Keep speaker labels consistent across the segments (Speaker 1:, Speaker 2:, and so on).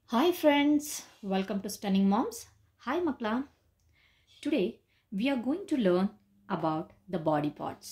Speaker 1: Hi friends, welcome to Stunning Moms. Hi Makla. Today we are going to learn about the body parts.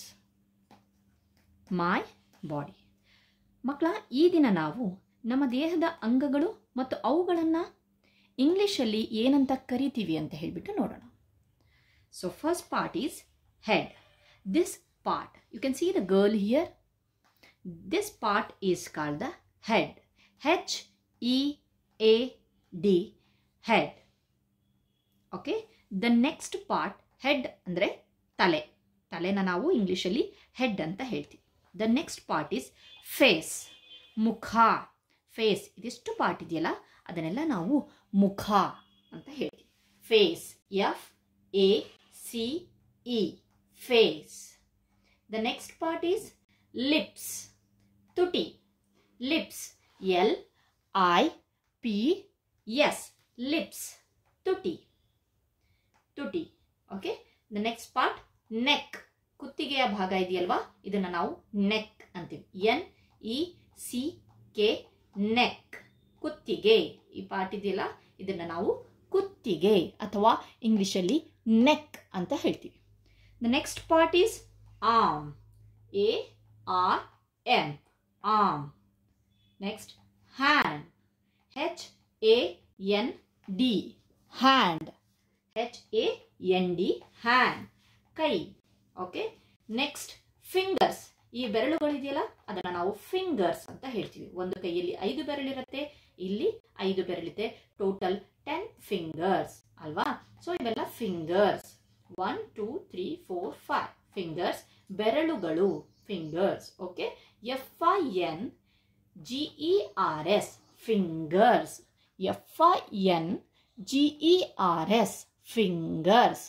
Speaker 1: My body. ಮಕ್ಕಳ ಈ ದಿನ ನಾವು ನಮ್ಮ ದೇಹದ ಅಂಗಗಳು ಮತ್ತು ಅವುಗಳನ್ನು ಇಂಗ್ಲಿಷಲ್ಲಿ ಏನಂತ ಕರಿತೀವಿ ಅಂತ ಹೇಳಿಬಿಟ್ಟು ನೋಡೋಣ so first part is head this part you can see the girl here this part is called the head H E A D head okay the next part head ಅಂದರೆ ತಲೆ ತಲೆನ ನಾವು ಇಂಗ್ಲೀಷಲ್ಲಿ ಹೆಡ್ ಅಂತ ಹೇಳ್ತೀವಿ the next part is face ಮುಖ face ಇದಿಷ್ಟು part ಇದೆಯಲ್ಲ ಅದನ್ನೆಲ್ಲ ನಾವು ಮುಖ ಅಂತ ಹೇಳ್ತೀವಿ face F A C E face the next part is lips ತುಟಿ lips L I P S lips ತುಟಿ ತುಟಿ okay the next part neck ಕುತ್ತಿಗೆಯ ಭಾಗ ಇದೆಯಲ್ವಾ ಇದನ್ನು ನಾವು ನೆಕ್ ಅಂತೀವಿ N E C K neck ಕುತ್ತಿಗೆ ಈ ಪಾರ್ಟ್ ಇದೆಯಲ್ಲ ಇದನ್ನು ನಾವು ಕುತ್ತಿಗೆ ಅಥವಾ ಇಂಗ್ಲಿಷಲ್ಲಿ ನೆಕ್ ಅಂತ ಹೇಳ್ತೀವಿ the next part is arm A R M arm next hand H A N D hand H A N D hand ಕೈ ಓಕೆ ನೆಕ್ಸ್ಟ್ ಫಿಂಗರ್ಸ್ ಈ ಬೆರಳುಗಳಿದೆಯಲ್ಲ ಅದನ್ನು ನಾವು ಫಿಂಗರ್ಸ್ ಅಂತ ಹೇಳ್ತೀವಿ ಒಂದು ಕೈಯಲ್ಲಿ ಐದು ಬೆರಳಿರುತ್ತೆ ಇಲ್ಲಿ ಐದು ಬೆರಳಿದೆ ಟೋಟಲ್ ಟೆನ್ ಫಿಂಗರ್ಸ್ ಅಲ್ವಾ ಸೊ ಇವೆಲ್ಲ fingers one two three four five fingers ಬೆರಳುಗಳು fingers okay F I N G E R S fingers F I N G E R S fingers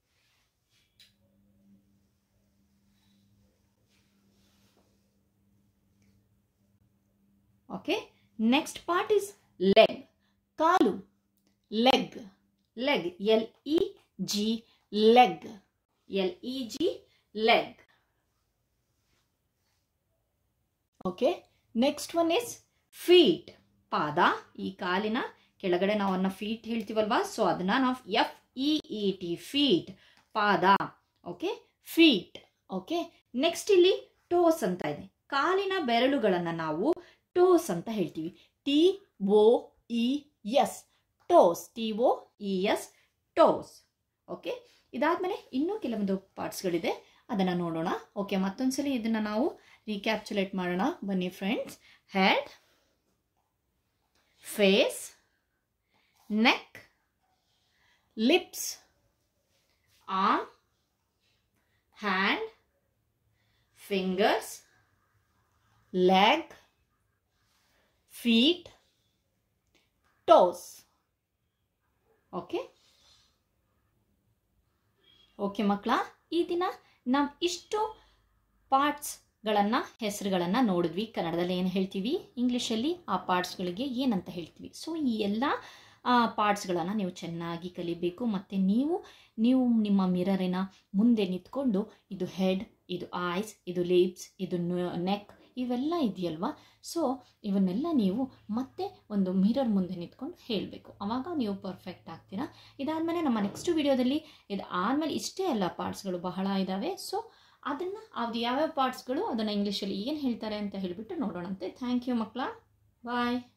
Speaker 1: okay next part is leg ಕಾಲು leg leg L E G leg L E G leg okay next one is feet ಪಾದ ಈ ಕಾಲಿನ ಕೆಳಗಡೆ ನಾವು ಅನ್ನ feet ಹೇಳ್ತೀವಲ್ವಾ so ಅದನ್ನ ನಾವು F E E T feet ಪಾದ ಓಕೆ ಫೀಟ್ ಓಕೆ ನೆಕ್ಸ್ಟ್ ಇಲ್ಲಿ ಟೋಸ್ ಅಂತ ಇದೆ ಕಾಲಿನ ಬೆರಳುಗಳನ್ನು ನಾವು ಟೋಸ್ ಅಂತ ಹೇಳ್ತೀವಿ T O E S toes T O E S toes okay ಇದಾದಮೇಲೆ ಇನ್ನೂ ಕೆಲವೊಂದು ಪಾರ್ಟ್ಸ್ಗಳಿದೆ ಅದನ್ನು ನೋಡೋಣ ಓಕೆ ಮತ್ತೊಂದ್ಸಲಿ ಇದನ್ನು ನಾವು ರೀಕ್ಯಾಪ್ಚುಲೇಟ್ ಮಾಡೋಣ ಬನ್ನಿ friends head face neck lips arm hand fingers leg feet toes okay okay ಮಕ್ಕಳ ಈ ದಿನ ನಾವು ಇಷ್ಟು ಪಾರ್ಟ್ಸ್ಗಳನ್ನು ಹೆಸರುಗಳನ್ನು ನೋಡಿದ್ವಿ ಕನ್ನಡದಲ್ಲಿ ಏನು ಹೇಳ್ತೀವಿ ಇಂಗ್ಲೀಷಲ್ಲಿ ಆ ಪಾರ್ಟ್ಸ್ಗಳಿಗೆ ಏನಂತ ಹೇಳ್ತೀವಿ ಸೊ ಈ ಎಲ್ಲ ಪಾರ್ಟ್ಸ್ಗಳನ್ನು ನೀವು ಚೆನ್ನಾಗಿ ಕಲಿಬೇಕು ಮತ್ತು ನೀವು ನೀವು ನಿಮ್ಮ ಮಿರರಿನ ಮುಂದೆ ನಿಂತ್ಕೊಂಡು ಇದು ಹೆಡ್ ಇದು ಐಸ್ ಇದು ಲಿಪ್ಸ್ ಇದು ನೆಕ್ ಇವೆಲ್ಲ ಇದೆಯಲ್ವಾ ಸೊ ಇವನ್ನೆಲ್ಲ ನೀವು ಮತ್ತೆ ಒಂದು ಮಿರರ್ ಮುಂದೆ ನಿಂತ್ಕೊಂಡು ಹೇಳಬೇಕು ಆವಾಗ ನೀವು ಪರ್ಫೆಕ್ಟ್ ಆಗ್ತೀರಾ ಇದಾದಮೇಲೆ ನಮ್ಮ ನೆಕ್ಸ್ಟ್ ವಿಡಿಯೋದಲ್ಲಿ ಇದು ಆದಮೇಲೆ ಇಷ್ಟೇ ಎಲ್ಲ ಪಾರ್ಟ್ಸ್ಗಳು ಬಹಳ ಇದ್ದಾವೆ ಸೊ ಅದನ್ನು ಅದು ಯಾವ್ಯಾವ ಪಾರ್ಟ್ಸ್ಗಳು ಅದನ್ನು ಇಂಗ್ಲೀಷಲ್ಲಿ ಏನು ಹೇಳ್ತಾರೆ ಅಂತ ಹೇಳಿಬಿಟ್ಟು ನೋಡೋಣಂತೆ ಥ್ಯಾಂಕ್ ಯು ಮಕ್ಕಳ ಬಾಯ್